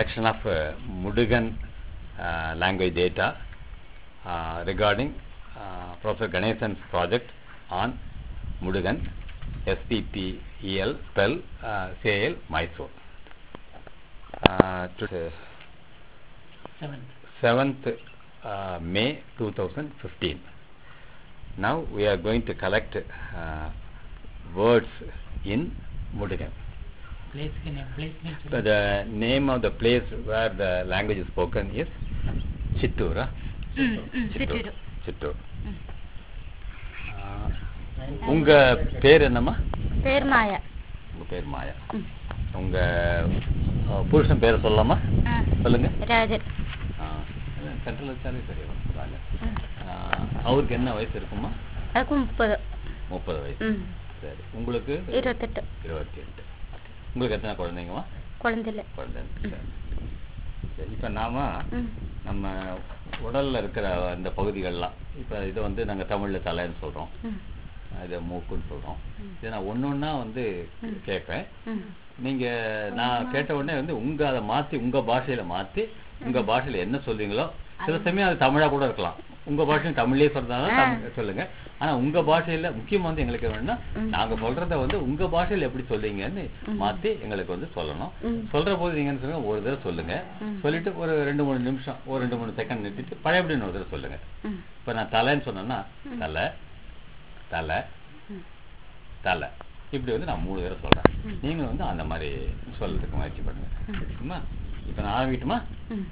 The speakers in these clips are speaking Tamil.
collection of uh, Mudugan uh, language data uh, regarding uh, Professor Ganesan's project on Mudugan, SPPEL, spell uh, CAL, Mysore. Uh, to, Seventh. 7th uh, May 2015. Now we are going to collect uh, words in Mudugan. Place name, place name. So the name of the place where the language is spoken is Chittoor. ah? ம், ம், சிற்றூர். Chittoor. ம். ஆ, உங்க பேர் என்னம்மா பேர் மாயா உங்க பேர் மாயா ம். உங்க அ, புருஷன் பேரை சொல்லலாமா ஆ, சொல்லுங்க ராஜன் சென்ட்ரல் வச்சாலே சரி வரும் வாங்க. ம். ஆ, அவருக்கு என்ன வயசு இருக்குமா அதுக்கு முப்பது முப்பது வயசு ம் சரி உங்களுக்கு இருபத்தெட்டு இருபத்தி எட்டு உங்களுக்கு எத்தனை குழந்தைங்கம்மா குழந்தைல குழந்தை சரி. சரி இப்போ நாம ம் நம்ம உடல்ல இருக்கிற அந்த பகுதிகள்லாம் இப்போ இதை வந்து நாங்க தமிழ்ல தலைன்னு சொல்றோம் ம் இதை மூக்குன்னு சொல்றோம் ம். இதை நான் ஒண்ணு ஒண்ணா வந்து ம். கேட்பேன் ம் நீங்க நான் கேட்ட உடனே வந்து உங்க அதை மாத்தி உங்க பாஷையில மாத்தி உங்க பாஷையில என்ன சொல்றீங்களோ சில சமயம் அது தமிழா கூட இருக்கலாம் உங்க பாஷையும் தமிழ்லயே சொல்றதால தமிழ் சொல்லுங்க ஆனா உங்க பாஷையில முக்கியமா வந்து எங்களுக்கு வேணும்னா ம். நாங்க சொல்றத வந்து உங்க பாஷையில எப்படி சொல்றீங்கன்னு ம். மாத்தி எங்களுக்கு வந்து சொல்லணும் ம். சொல்ற போது நீங்க என்ன சொல்லுங்க ஒரு தடவை சொல்லுங்க ம். சொல்லிட்டு ஒரு ரெண்டு மூணு நிமிஷம் ஒரு ரெண்டு மூணு செகண்ட் நிறுத்திட்டு பழையபடி ஒரு தடவை சொல்லுங்க ம் இப்ப நான் தலைன்னு சொன்னேன்னா ம். தலை தலை ம். தலை இப்படி வந்து நான் மூணு தடவை சொல்றேன் ம். நீங்களும் வந்து அந்த மாதிரி சொல்றதுக்கு முயற்சி பண்ணுங்க ம். சரிம்மா இப்ப நான் ஆரம்பிக்கட்டுமா ம்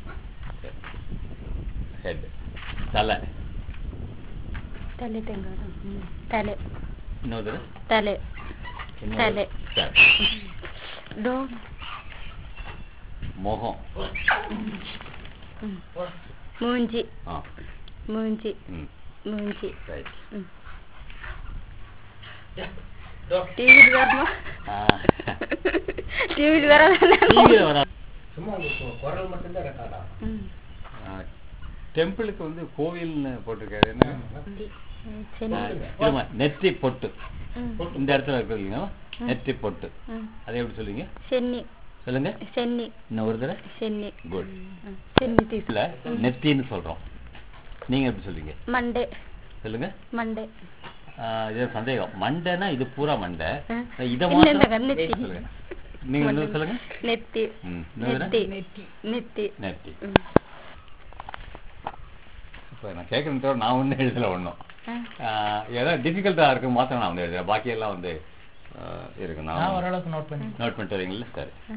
ஹெட் தலை தலை தெங்காரம் ம் தலை இன்னொரு தடவை தலை இன்னொரு தலை. தலை. டோன் முகம் ம் மூஞ்சி ஆ மூஞ்சி ம் மூஞ்சி ரைட் ம் டிவியில் வரமா ஆ. டிவியில் வர டிவியில வரா சும்மா உங்க கு- குரல் மட்டும்தான் ரெக்கார்ட் ஆகும் ம் டெம்பிளுக்கு வந்து கோவில்னு போட்டிருக்காரு என்ன ம், சரி ஆ, இருமா, நெற்றி பொட்டு ம் இந்த இடத்துல இருக்கு இல்லைங்களா நெற்றி பொட்டு ம் அதை எப்படி சொல்லுவீங்க சென்னி சொல்லுங்க சென்னி இன்னும் ஒரு தடவை சென்னி குட் ம், சென்னி தீசு இல்ல நெத்தின்னு சொல்றோம் நீங்க எப்படி சொல்றீங்க மண்டே சொல்லுங்க மண்டே ஆ, இது சந்தேகம் மண்டைனா இது பூரா மண்டை ஆ. இத இல்ல, இல்ல, மாத்திரம் நெத்தி. சொல்லுங்க நீங்க இன்னொரு சொல்லுங்க நெத்தி ம், இன்னொரு நெத்தி தடவை? நெத்தி நெத்தி ம். இப்ப நான் கேட்கறது தவிர நான் ஒன்றும் எழுதல ஒன்றும் ஆ. ஏதாவது டிஃபிகல்ட்டா இருக்கு மாத்திரம் நான் வந்து எழுதுறேன் பாக்கி எல்லாம் வந்து ஆ, இருக்கு நான் நான் ஓரளவுக்கு நோட் பண்ணி நோட் பண்ணிட்டு வரீங்களா சரி ஆ.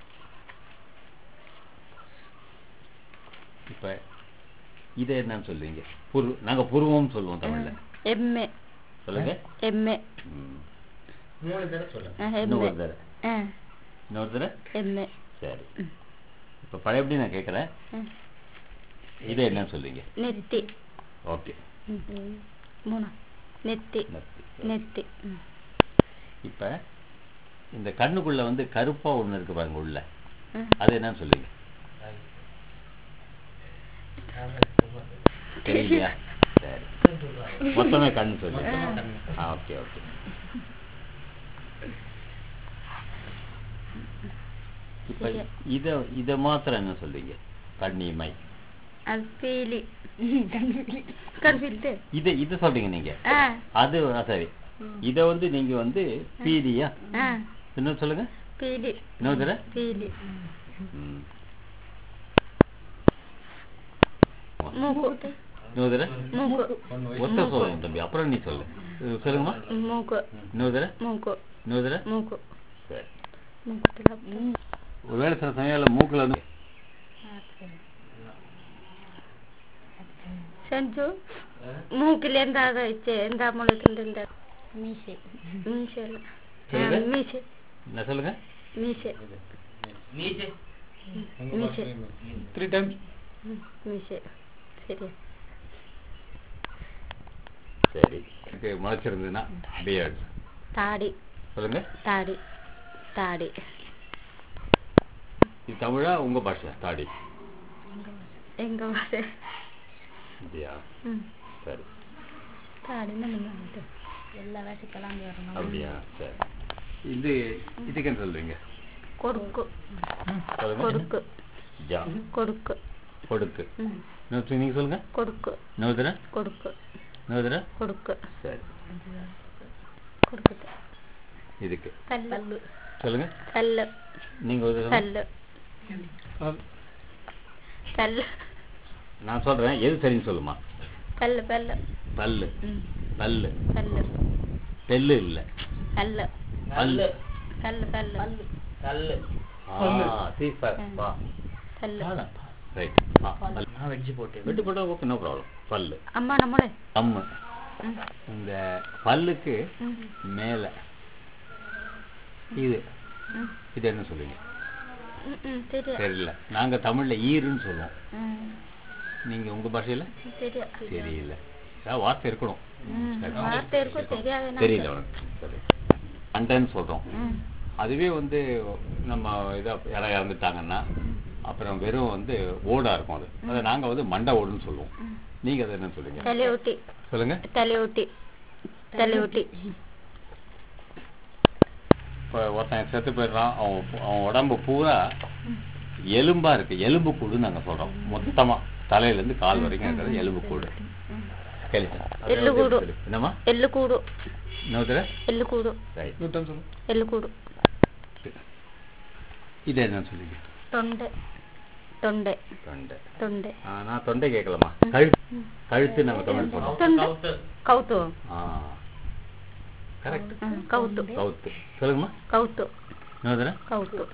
இப்ப இதை என்னன்னு சொல்லுவீங்க புரு நாங்க புருவம் சொல்லுவோம் தமிழ்ல எம்ஏ சொல்லுங்க எம்ஏ ம். மூணு தடவை சொல்லுங்க ஆ, இன்னும் எம்ஏ ஒரு தடவை ஆ இன்னொரு தடவை எம்ஏ சரி ம். இப்ப பழையபடி நான் கேட்கறேன் ஆ. இதை என்னன்னு சொல்லுவீங்க நெத்தி ஓகே ம். மூணா நெத்தி நெத்தி ம். இப்ப இந்த கண்ணுக்குள்ள வந்து கருப்பா ஒண்ணு இருக்கு பாருங்க உள்ள ம். அது என்னன்னு சொல்லுவீங்க தெரியலையா சரி மொத்தமே கண்ணு சொல்லு மொத்தமா கண்ணு. ஆ ஓகே ஓகே இப்ப சரியா. இத இத மாத்திரம் என்ன சொல்லுவீங்க கண்ணிமை அது பீலி கருவில்து இத இத சொல்றீங்க நீங்க ஆ அது ஆ, சரி இத வந்து நீங்க வந்து பீலியா ஆ இன்னொரு சொல்லுங்க பீலி இன்னொரு தடவை பீலி ம். மூக்கு இன்னொரு தடவை மூக்கு ஒத்த சொல்லுங்க தம்பி அப்புறம் நீ சொல்லு இது சொல்லுங்கம்மா மூக்கு இன்னொரு தடவை மூக்கு இன்னொரு தடவை மூக்கு சரி மூக்குல ஒருவேளை சில சமயம் மூக்குல வந்து செஞ்சு மூக்கில் எந்த அதை வச்சு எந்த முளைக்குண்டு இந்த மீசை மீசையில் சொல்லுங்க. மீசை என்ன சொல்லுங்க மீசை மீசை உங்க மீசை. பாஷையில மீசை. த்ரீ டைம்ஸ் ம், மீசை சரி சரி எனக்கு முளைச்சிருந்ததுன்னா பியர்ட் தாடி சொல்லுங்க தாடி தாடி இது தமிழா உங்க பாஷையா தாடி எங்க வாசை அப்படியா ம் சரி தாடின்னு முன்னாடி எல்லா வாசிக்கலாம் வரணும் அப்படியா சரி இது இதுக்கு என்ன சொல்றீங்க கொடுக்கு சொல்லுங்க கொடுக்கு ஜா கொடுக்கு கொடுக்கு ம். இன்னொரு நீங்க சொல்லுங்க கொடுக்கு இன்னொரு தடவை கொடுக்கு இன்னொரு தடவை கொடுக்கு சரி கொடுக்குது இதுக்கு பல்லு சொல்லுங்க பல்லு நீங்க ஒரு தடவை பல்லு பல்லு நான் சொல்றேன் எது சரின்னு சொல்லுமா பல்லு பல்லு பல்லு ம். பல்லு பல்லு தெல்லு இல்ல பல்லு கல்லு பல்லு பல்லு கல்லு ஆ சீப்பர் வா பல்லு ரைட் நான் வெஜ்ஜு போட்டேன் வெட்டு போட்டா ஓகே நோ ப்ராப்ளம் பல்லு அம்மா நம்மளே அம்மு ம். இந்த பல்லுக்கு ம். மேல இது ம். இது என்ன சொல்லுவீங்க ம், ம், தெரியும் தெரியல நாங்க தமிழ்ல ஈருன்னு சொல்லுவோம் ம், நீங்க உங்க பாஷையில தெரியும் தெரியல ஏதாவது வார்த்தை இருக்கணும் ம், சரி. வார்த்தை இருக்கும், தெரியாது எனக்கு. தெரியல உனக்கு சரி அண்டைன்னு சொல்றோம் ம், அதுவே வந்து நம்ம இதா யாராவது இறந்துட்டாங்கன்னா அப்புறம் வெறும் வந்து ஓடா இருக்கும் அது அதை நாங்க வந்து மண்டை ஓடுன்னு சொல்லுவோம் ம். நீங்க அதை என்ன சொல்லுங்க தலையொட்டி சொல்லுங்க தலையொட்டி தலையொட்டி இப்போ ஒருத்தன் செத்து போயிடுறான் அவன் அவன் உடம்பு பூரா எலும்பா இருக்கு எலும்பு கூடுன்னு நாங்க சொல்றோம் மொத்தமா தலையில இருந்து கால் வரைக்கும் இருக்கிறது எலும்பு கூடு கேளுங்க எள்ளு கூடு. என்னம்மா எள்ளு கூடு இன்னொருத்தர எள்ளு கூடு ரைட் எள்ளு கூடு இது என்ன சொல்லுங்க தொண்டை தொண்டை தொண்டை தொண்டை ஆ, நான் தொண்டை கேட்கலாமா கழுத்து கழுத்து நம்ம தமிழ் சொல்றோம் தொண்டை கவுத்து கவுத்து ஆ கரெக்ட் ம், கவுத்து கவுத்து சொல்லுங்கம்மா கவுத்து இன்னொருத்தர கவுத்து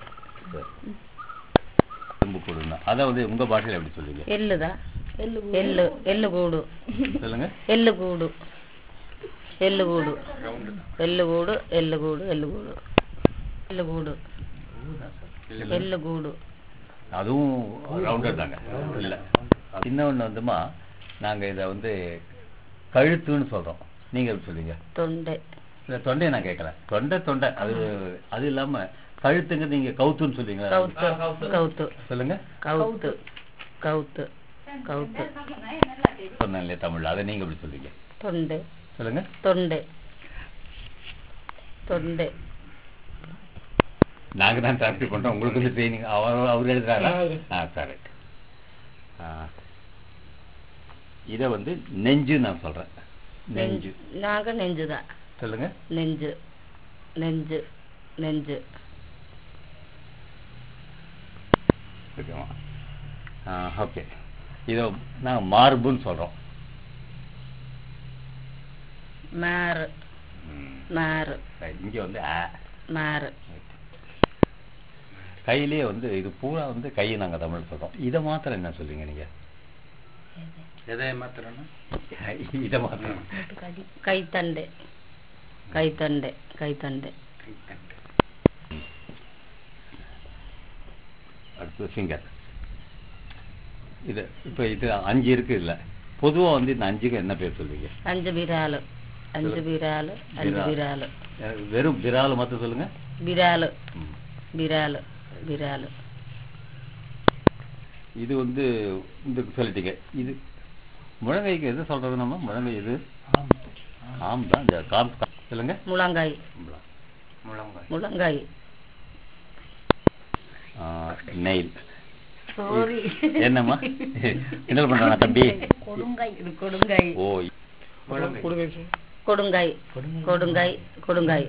எலும்பு கூடுன்னா அதை வந்து உங்க பாஷையில எப்படி சொல்லுவீங்க ఎల్లుదా ఎల్లు ఎల్లుగూడు சொல்லுங்க ఎల్లుగూడు ఎల్లుగూడు ఎల్లుగూడు ఎల్లుగూడు ఎల్లుగూడు ఎల్లుగూడు ఎల్లుగూడు அதுவும் ரவுண்டர் தாங்க இல்ல இன்னொன்னு வந்துமா நாங்க இத வந்து கழுத்துன்னு சொல்றோம் நீங்க எப்படி சொல்றீங்க తొండె இல்ல தொண்டையை நான் கேட்கல தொண்டை தொண்டை அது அது இல்லாம கழுத்துங்க நீங்க கவுத்துன்னு சொல்றீங்களா కౌతు కౌతు சொல்லுங்க కౌతు కౌతు కౌతు சொன்னேன் இல்லையா தமிழ் அதை நீங்க எப்படி சொல்றீங்க తొండె சொல்லுங்க తొండె తొండె நாங்க தான் டிரான்ஸ்லேட் பண்றோம் உங்களுக்கு வந்து ட்ரைனிங் அவர் அவர் எழுதுறாரா ஆ சரி இத வந்து நெஞ்சு நான் சொல்றேன் நெஞ்சு నాగ నెంజుదా சொல்லுங்க నెంజు నెంజు నెంజు ஓகேவா ஓகே இதை நாங்க மார்புன்னு சொல்றோம் మారు ம், మారు right. இங்க வந்து ஆ మారు கையிலேயே வந்து இது பூரா வந்து கையை நாங்க தமிழ் சொல்றோம் இதை மாத்திரம் என்ன சொல்றீங்க நீங்க எதை மாத்திரம்னா இதை மாத்திரம் కైతండె కైతండె కైతండె அடுத்து ஃபிங்கர் இது இப்போ இது அஞ்சு இருக்கு இல்ல பொதுவா வந்து இந்த அஞ்சுக்கு என்ன பேர் சொல்லுவீங்க అంజు బిరాలు అంజు బిరాలు అంజు బిరాలు அஹ் வெறும் விரால் மட்டும் சொல்லுங்க బిరాలు ம். బిరాలు బిరాలు இது வந்து இந்த சொல்லிட்டீங்க இது முழங்கைக்கு எது சொல்றது நம்ம முழங்கை இது ஆம் தான் இந்த காம் சொல்லுங்க ములంగాయి முழங்காய் ములంగాయి நெயில் என்னம்மா என்ன பண்றானா தம்பி ఇది కొడుంగాయి ஓ கொடுங்காய் கொடுங்காய் கொடுங்காய்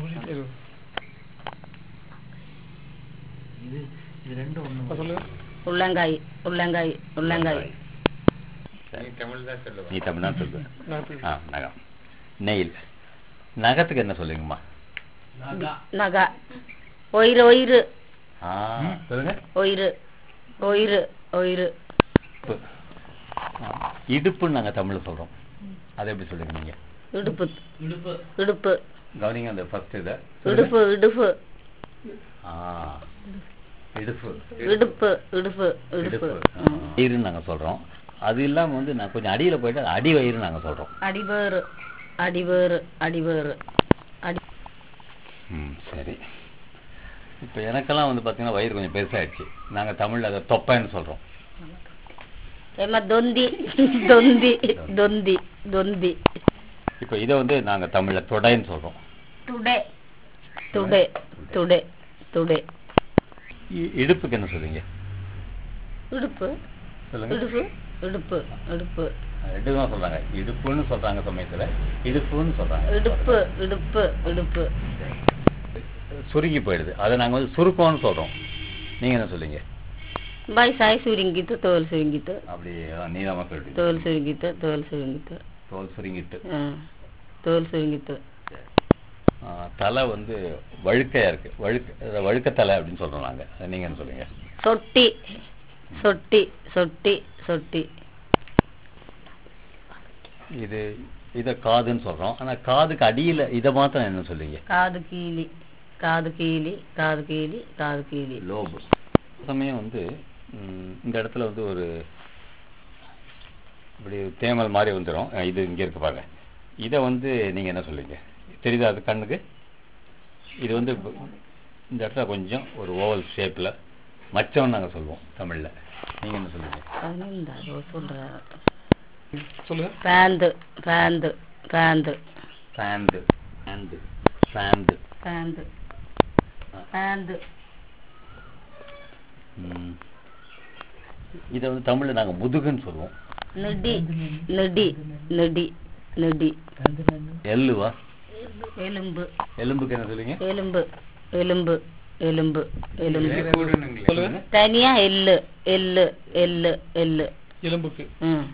இது இது ரெண்டும் ஒண்ணு உள்ளங்காய் உள்ளங்காய் உள்ளங்காய் சரி. நீ தமிழ் தான் சொல்லுவ நீ தமிழ் தான் சொல்லு ஆ நகம் நெயில் நகத்துக்கு என்ன சொல்லுங்கம்மா நகா ஒயிறு ஒயிறு ஆ சொல்லுங்க ஒயிறு ஒயிறு ஒயிறு இடுப்பு. ஆ, இடுப்புன்னு நாங்க தமிழ்ல சொல்றோம் அதை எப்படி சொல்லுங்க நீங்க இடுப்பு இடுப்பு இடுப்பு கவனிங்க அந்த ஃபர்ஸ்ட் இதை இடுப்பு இடுப்பு ஆ இடுப்பு இடுப்பு இடுப்பு இடுப்பு இடுப்பு வயிறுன்னு நாங்க சொல்றோம் அது இல்லாம வந்து நான் கொஞ்சம் அடியில போயிட்டு அது அடி வயிறு நாங்க சொல்றோம் அடிவேறு அடிவேறு அடிவேறு அடி ம் சரி இப்போ எனக்கெல்லாம் வந்து பாத்தீங்கன்னா வயிறு கொஞ்சம் பெருசாயிடுச்சு நாங்க தமிழ்ல அதை தொப்பைன்னு சொல்றோம் ஏமா தொந்தி தொந்தி தொந்தி தொந்தி இப்போ இதை வந்து நாங்க தமிழ்ல தொடைன்னு சொல்றோம் துடே துடே துடே துடே இ- இடுப்புக்கு என்ன சொல்றீங்க உடுப்பு சொல்லுங்க உடுப்பு இடுப்பு இடுப்பு ரெண்டு தான் சொல்றாங்க இடுப்புன்னு சொல்றாங்க சமயத்துல இடுப்புன்னு சொல்றாங்க இடுப்பு இடுப்பு இடுப்பு சுருங்கி போயிடுது அதை நாங்க வந்து சுருக்கம்னு சொல்றோம் நீங்க என்ன சொல்றீங்க வயசாகி சுருங்கிட்டு தோல் சுருங்கிட்டு அப்படி நீளமா சொல்றீங்க தோல் சுருங்கிட்டு தோல் சுருங்கிட்டு தோல் சுருங்கிட்டு ஆ, தோல் சுருங்கிட்டு ஆ, தலை வந்து வழுக்கையா இருக்கு வழுக்க வழுக்க தலை அப்படின்னு சொல்றோம் நாங்க அதை நீங்க என்ன சொல்றீங்க சொட்டி சொட்டி சொட்டி சொட்டி இது இத காதுன்னு சொல்றோம் ஆனா காதுக்கு அடியில இத மாத்திரம் என்ன சொல்றீங்க காது கீழி காது கீழி காது கீழி காது கீழி லோபு சமயம் வந்து ம், இந்த இடத்துல வந்து ஒரு இப்படி தேமல் மாதிரி வந்துடும் இது இங்க இருக்கு பாருங்க இதை வந்து நீங்க என்ன சொல்றீங்க தெரியுதா அது கண்ணுக்கு இது வந்து இப்ப இந்த இடத்துல கொஞ்சம் ஒரு ஓவல் ஷேப்ல மச்சம் நாங்க சொல்லுவோம் தமிழ்ல நீங்க என்ன சொல்றீங்க பதினெண்டா அதோ சொல்ற சொல்லுங்க பேந்து பேந்து பேந்து ஃபேந்து ஃபேந்து ஃபேந்து பேந்து பேந்து ம். இதை வந்து தமிழ்ல நாங்க முதுகுன்னு சொல்லுவோம் நெடி நெடி நெடி நெடி எள்ளுவா எலும்பு எலும்புக்கு என்ன சொல்றீங்க எலும்பு எலும்பு எலும்பு எலும்பு சொல்லுங்க தனியா எள்ளு எள்ளு எள்ளு எள்ளு எலும்புக்கு ம்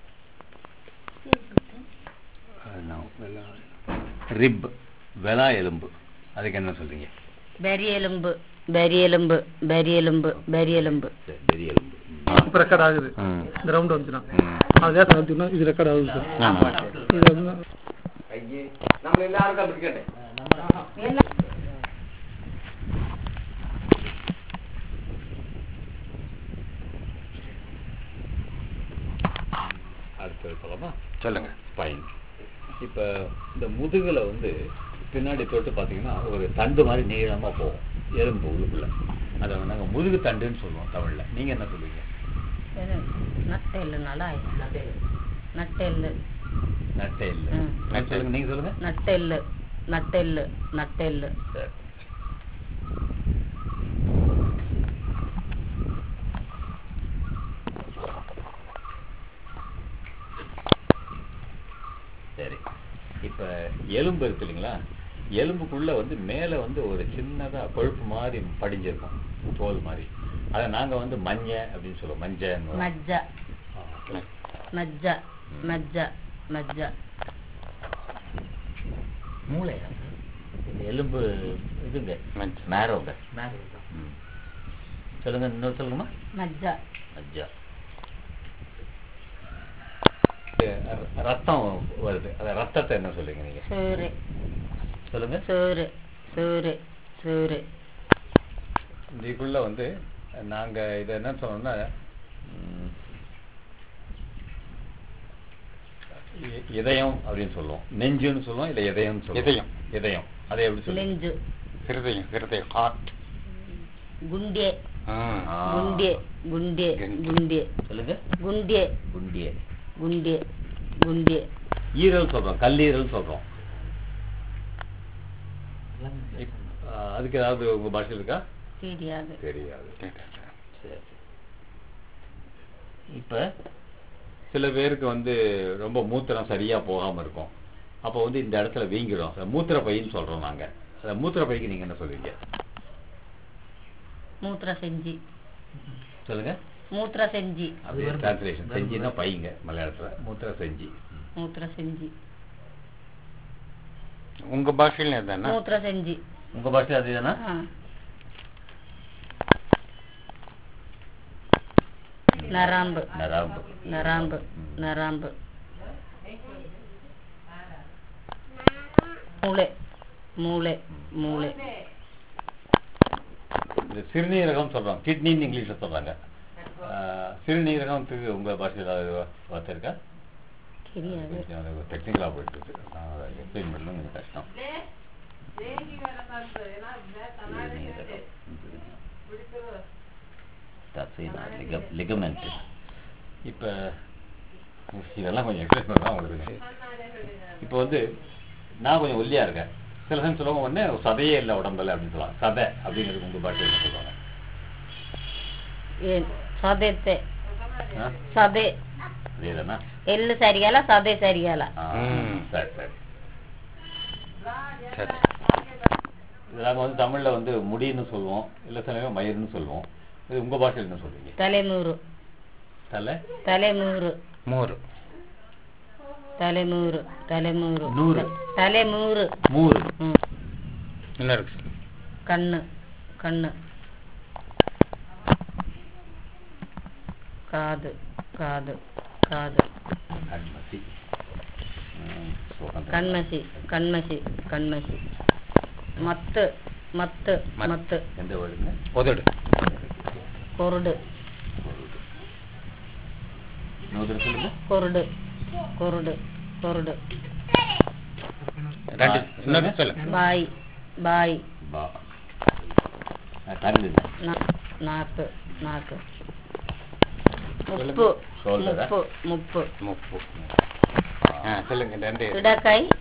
ரிப் வெலா எலும்பு அதுக்கு என்ன சொல்றீங்க பெரிய எலும்பு பெரிய எலும்பு பெரிய எலும்பு பெரிய எலும்பு சரி, பெரிய எலும்பு இப்போ ரெக்கார்ட் ஆகுது ம். இந்த ரவுண்ட் வந்துச்சுன்னா ம். அது லேசாக வந்துச்சுன்னா இது ரெக்கார்ட் ஆகுது சார் ஆமா. இது வந்து அடுத்தது சொல்லலாமா சொல்லுங்க ஸ்பைன் இப்போ இந்த முதுகுல வந்து பின்னாடி தொட்டு பார்த்தீங்கன்னா ஒரு தண்டு மாதிரி நீளமா போகும் எலும்பு உள்ளுக்குள்ள அதை வந்து நாங்கள் முதுகு தண்டுன்னு சொல்லுவோம் தமிழ்ல நீங்க என்ன சொல்லுவீங்க நட்டை எள்ளு நல்லா நட்டை எள்ளு நட்டை இல்லை ம். சொல்லுங்க நீங்க சொல்லுங்க நட்டை எள்ளு நட்டை எள்ளு நட்டை எள்ளு சரி சரி இப்ப எலும்பு இருக்கு இல்லைங்களா எலும்புக்குள்ள வந்து மேல வந்து ஒரு சின்னதா கொழுப்பு மாதிரி படிஞ்சிருக்கும் தோல் மாதிரி அதை நாங்க வந்து மஞ்ச அப்படின்னு சொல்லுவோம் மஞ்சள் மஜ்ஜா மஜ்ஜா மஜ்ஜா மஜ்ஜா மூளையா இந்த எலும்பு இதுங்க மேரோங்க ம். சொல்லுங்க இன்னொரு சொல்லுங்கம்மா மஜ்ஜா மஜ்ஜா இது ர- ரத்தம் வருது அந்த ரத்தத்தை என்ன சொல்லுங்க நீங்க சோறு சொல்லுங்க சோறு சோறு சோறு இதுக்குள்ள வந்து நாங்க இதை என்ன சொன்னோம்னா ம், இ- இதயம் அப்படின்னு சொல்லுவோம் நெஞ்சுன்னு சொல்லுவோம் இல்ல இதயம்னு சொல்லுவோம் இதயம். இதயம் அதை எப்படி சொல்லுங்க நெஞ்சு ஹிருதயம் ஹிருதயம் ஹார்ட் குண்டே ஆ. குண்டே குண்டே குண்டே சொல்லுங்க குண்டே குண்டிய குண்டே குண்டே ஈரல் சொல்றோம் கல்லீரல் சொல்றோம் இப்- ஆ, அதுக்கு ஏதாவது உங்க பாஷையில் இருக்கா தெரியாது தெரியாது சரி இப்ப சில பேருக்கு வந்து ரொம்ப மூத்திரம் சரியா போகாம இருக்கும் அப்போ வந்து இந்த இடத்துல வீங்கிடும் அதை மூத்திர பைன்னு சொல்றோம் நாங்க அந்த மூத்திர பைக்கு நீங்க என்ன சொல்றீங்க மூத்திர செஞ்சி சொல்லுங்க மூத்திர செஞ்சி அப்படியே டிரான்ஸ்லேஷன் செஞ்சின்னா பைங்க மலையாளத்துல மூத்திர செஞ்சி மூத்திர செஞ்சி உங்க பாஷையில தானே மூத்திர செஞ்சி உங்க பாஷை அதுதானா ஆ. நராம்பு நராம்பு நராம்பு நராம்பு மூளை மூளை மூளை இந்த சிறுநீரகம் சொல்றோம் கிட்னின்னு இங்கிலீஷ்ல சொல்றாங்க ஆ, சிறுநீரகத்துக்கு உங்க பாஷையில் ஏதாவது வார்த்தை இருக்கா தெரியாது டெக்னிக்கலா போயிட்டு இருக்கு நான் அதை எக்ஸ்பிளைன் பண்ணணும் கொஞ்சம் கஷ்டம் லிகமெண்ட் இப்ப இதெல்லாம் கொஞ்சம் எக்ஸ்பிளைன் பண்ணா உங்களுக்கு இப்போ வந்து நான் கொஞ்சம் ஒல்லியா இருக்கேன் சில சமயம் சொல்லுவாங்க உடனே சதையே இல்லை உடம்புல அப்படின்னு சொல்லுவாங்க சதை அப்படிங்கிறது உங்க பாட்டு என்ன சொல்லுவாங்க ஏன் సదెత్తే ஆ? సదే அதேதானா ఎల్లు సరిగాల సదే సరిగాల ஆ, ம். சரி சரி சரி இது நாங்க வந்து தமிழ்ல வந்து முடின்னு சொல்லுவோம் இல்ல சில நேரம் மயிர்னு சொல்லுவோம் இது உங்க பாஷையில் என்ன சொல்றீங்க తలెమూరు தலை తలెమూరు மூறு తలెమూరు తలెమూరు நூறு. తలెమూరు மூறு ம். இன்னும் இருக்கு சார் கண்ணு கண்ணு காது காது காது கண்மசி ம், சுகந்தம். கண்மசி கண்மசி கண்மசி மத்து மத்து மத். மத்து எந்த வேர்டுங்க உதடு கொருடு இன்னொரு சொல்லுங்க கொருடு கொருடு கொருடு ரெண்டு ஆ, இன்னொரு சொல்லுங்க. சொல்லுங்க பாய் பாய் பா ஆ, கருதுங்க நா- நாக்கு நாக்கு சொல்லுங்க. முப்பு Shoulder ஆ? முப்பு முப்பு முப்பு ஆ சொல்லுங்க ரெண்டு இடக்கை